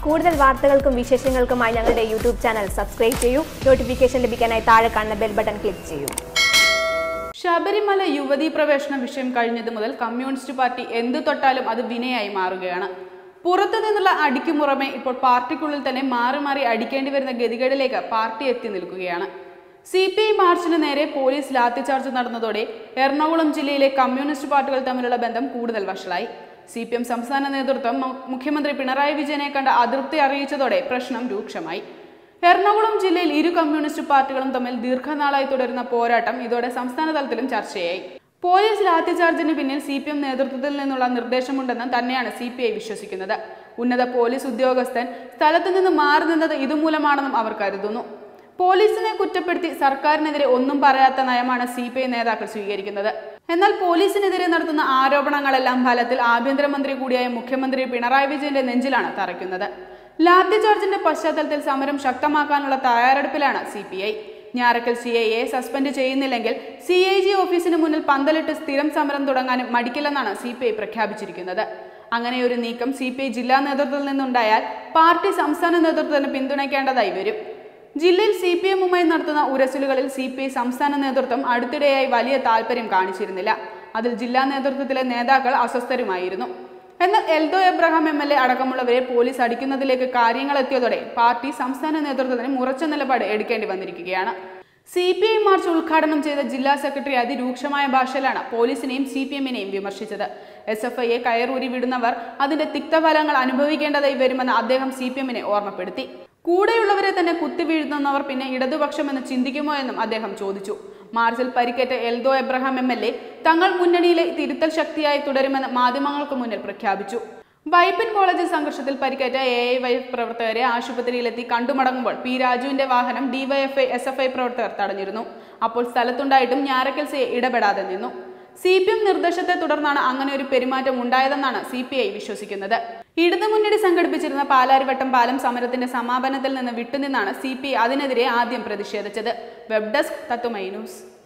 കൂടുതൽ വാർത്തകൾക്കും വിശേഷങ്ങൾക്കുമായി ഞങ്ങളുടെ യൂട്യൂബ് ചാനൽ സബ്സ്ക്രൈബ് ചെയ്യൂ നോട്ടിഫിക്കേഷൻ ലഭിക്കാനായി താഴെ കാണുന്ന ബെൽ ബട്ടൺ ക്ലിക്ക് ചെയ്യൂ ശബരിമല യുവതീ പ്രവേശന വിഷയം കഴിഞ്ഞതു മുതൽ കമ്മ്യൂണിസ്റ്റ് പാർട്ടി എന്തു തൊട്ടാലും അത് വിനയായി മാറുകയാണ് പുറത്തു നിന്നുള്ള അടിക്കു പുറമെ ഇപ്പോൾ പാർട്ടിക്കുള്ളിൽ തന്നെ മാറി മാറി അടിക്കേണ്ടി വരുന്ന ഗതികേടിലേക്ക് പാർട്ടി എത്തി നിൽക്കുകയാണ് സി പി ഐ മാർച്ചിന് നേരെ പോലീസ് ലാത്തിചാർജ് നടന്നതോടെ എറണാകുളം ജില്ലയിലെ കമ്മ്യൂണിസ്റ്റ് പാർട്ടികൾ തമ്മിലുള്ള ബന്ധം കൂടുതൽ വഷളായി സി പി എം സംസ്ഥാന നേതൃത്വം മു- മുഖ്യമന്ത്രി പിണറായി വിജയനെ കണ്ട അതൃപ്തി അറിയിച്ചതോടെ പ്രശ്നം രൂക്ഷമായി എറണാകുളം ജില്ലയിൽ ഇരു കമ്മ്യൂണിസ്റ്റ് പാർട്ടികളും തമ്മിൽ ദീർഘനാളായി തുടരുന്ന പോരാട്ടം ഇതോടെ സംസ്ഥാന തലത്തിലും ചർച്ചയായി പോലീസ് ലാത്തിചാർജിന് പിന്നിൽ സി പി എം നേതൃത്വത്തിൽ നിന്നുള്ള നിർദ്ദേശമുണ്ടെന്ന് തന്നെയാണ് സി പി ഐ വിശ്വസിക്കുന്നത് ഉന്നത പോലീസ് ഉദ്യോഗസ്ഥൻ സ്ഥലത്തു നിന്ന് മാറി നിന്നത് ഇതുമൂലമാണെന്നും അവർ കരുതുന്നു പോലീസിനെ കുറ്റപ്പെടുത്തി സർക്കാരിനെതിരെ ഒന്നും പറയാത്ത നയമാണ് സി പി ഐ നേതാക്കൾ സ്വീകരിക്കുന്നത് എന്നാൽ പോലീസിനെതിരെ നടത്തുന്ന ആരോപണങ്ങളെല്ലാം ഫലത്തിൽ ആഭ്യന്തരമന്ത്രി കൂടിയായ മുഖ്യമന്ത്രി പിണറായി വിജയന്റെ നെഞ്ചിലാണ് തറയ്ക്കുന്നത് ലാത്തിചാർജിന്റെ പശ്ചാത്തലത്തിൽ സമരം ശക്തമാക്കാനുള്ള തയ്യാറെടുപ്പിലാണ് C P I Njarakkal C I A suspend ചെയ്യുന്നില്ലെങ്കിൽ സി ഐ ജി ഓഫീസിന് മുന്നിൽ പന്തലിട്ട് സ്ഥിരം സമരം തുടങ്ങാനും മടിക്കില്ലെന്നാണ് സി പി ഐ പ്രഖ്യാപിച്ചിരിക്കുന്നത് അങ്ങനെ ഒരു നീക്കം സി പി ഐ ജില്ലാ നേതൃത്വത്തിൽ നിന്നുണ്ടായാൽ പാർട്ടി സംസ്ഥാന നേതൃത്വത്തിന് പിന്തുണയ്ക്കേണ്ടതായി വരും ജില്ലയിൽ സി പി എമ്മുമായി നടത്തുന്ന ഉരസലുകളിൽ സി പി ഐ സംസ്ഥാന നേതൃത്വം അടുത്തിടെയായി വലിയ താല്പര്യം കാണിച്ചിരുന്നില്ല അതിൽ ജില്ലാ നേതൃത്വത്തിലെ നേതാക്കൾ അസ്വസ്ഥരുമായിരുന്നു എന്നാൽ Eldho Abraham M L A അടക്കമുള്ളവരെ പോലീസ് അടിക്കുന്നതിലേക്ക് കാര്യങ്ങൾ എത്തിയതോടെ പാർട്ടി സംസ്ഥാന നേതൃത്വത്തിന് ഉറച്ച നിലപാട് എടുക്കേണ്ടി വന്നിരിക്കുകയാണ് സി പി ഐ മാർച്ച് ഉദ്ഘാടനം ചെയ്ത ജില്ലാ സെക്രട്ടറി അതിരൂക്ഷമായ ഭാഷയിലാണ് പോലീസിനെയും സി പി എമ്മിനെയും വിമർശിച്ചത് എസ് എഫ് ഐയെ കയറൂരി വിടുന്നവർ അതിന്റെ തിക്തഫലങ്ങൾ അനുഭവിക്കേണ്ടതായി വരുമെന്ന് അദ്ദേഹം സി പി എമ്മിനെ ഓർമ്മപ്പെടുത്തി കൂടെയുള്ളവരെ തന്നെ കുത്തിവീഴുന്നവർ പിന്നെ ഇടതുപക്ഷമെന്ന് ചിന്തിക്കുമോ എന്നും അദ്ദേഹം ചോദിച്ചു മാർച്ചിൽ പരിക്കേറ്റ Eldho Abraham M L A തങ്ങൾ മുന്നണിയിലെ തിരുത്തൽ ശക്തിയായി തുടരുമെന്ന് മാധ്യമങ്ങൾക്ക് മുന്നിൽ പ്രഖ്യാപിച്ചു വൈപ്പിൻ കോളേജ് സംഘർഷത്തിൽ പരിക്കേറ്റ എ ഐ വൈ പ്രവർത്തകരെ ആശുപത്രിയിലെത്തി കണ്ടുമടങ്ങുമ്പോൾ പി രാജുവിന്റെ വാഹനം ഡിവൈഎഫ്ഐ എസ് എഫ് ഐ പ്രവർത്തകർ തടഞ്ഞിരുന്നു അപ്പോൾ സ്ഥലത്തുണ്ടായിട്ടും ഞാറക്കൽ സി ഇടപെടാതെ നിന്നു സി പി എം നിർദ്ദേശത്തെ തുടർന്നാണ് അങ്ങനെ ഒരു പെരുമാറ്റം ഉണ്ടായതെന്നാണ് സി പി ഐ വിശ്വസിക്കുന്നത് ഇടതുമുന്നണി സംഘടിപ്പിച്ചിരുന്ന പാലാരിവട്ടം പാലം സമരത്തിന്റെ സമാപനത്തിൽ നിന്ന് വിട്ടുനിന്നാണ് സി പി ഐ അതിനെതിരെ ആദ്യം പ്രതിഷേധിച്ചത് വെബ് ഡെസ്ക് തത്തുമൈ ന്യൂസ്